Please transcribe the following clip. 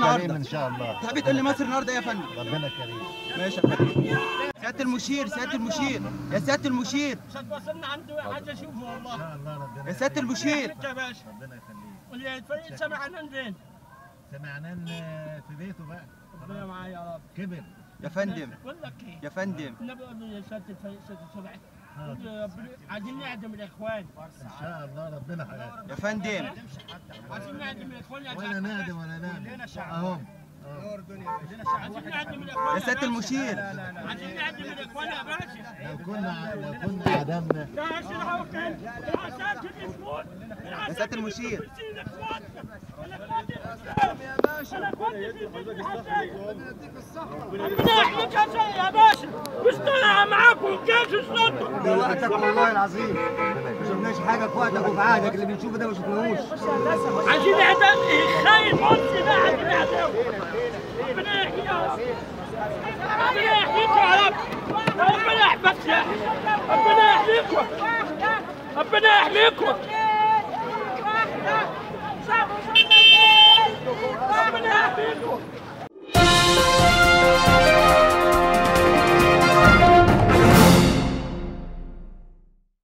النهارده ان شاء الله تحب تقول لي مصر النهارده ايه يا فندم ربنا كريم ماشي يا فندم سياده المشير سياده المشير يا سياده المشير عشان وصلنا عنده حاجه اشوفه ان والله شاء الله ربنا يا سياده المشير انت يا باشا ربنا يخليك والفريق سمع عننا فين؟ سمعناه في بيته بقى ربنا معايا يا رب كبر يا فندم بقول لك ايه؟ يا فندم النبي قول لي يا سياده الفريق سياده سبعي حاضر. ربنا- عايزين نعدم الاخوان ان شاء الله ربنا هيعين. يا فندم عايزين نعدم الاخوان يا ولا جماعة. نادم ولا نادم اهو عايزين نعدم الاخوان يا سياده باشا. المشير عايزين نعدم الاخوان يا باشا لو كنا لو كنا عدمنا يا شنو كان العساكر يسكت يا سياده المشير ربنا يحميك يا سيدي يا باشا مستنى معاكم الجيش يسلطوا ده وقتك والله العظيم ما شفناش حاجه في وقتك وفي عهدك اللي بنشوفه ده ما شفناهوش عايزين اعدام خاين مصري ده عايزين اعدام ربنا يحميك يا رب ربنا يحميك يا رب ربنا يحميك يا ربنا يحميكم ربنا يحميكم ربنا يحميكم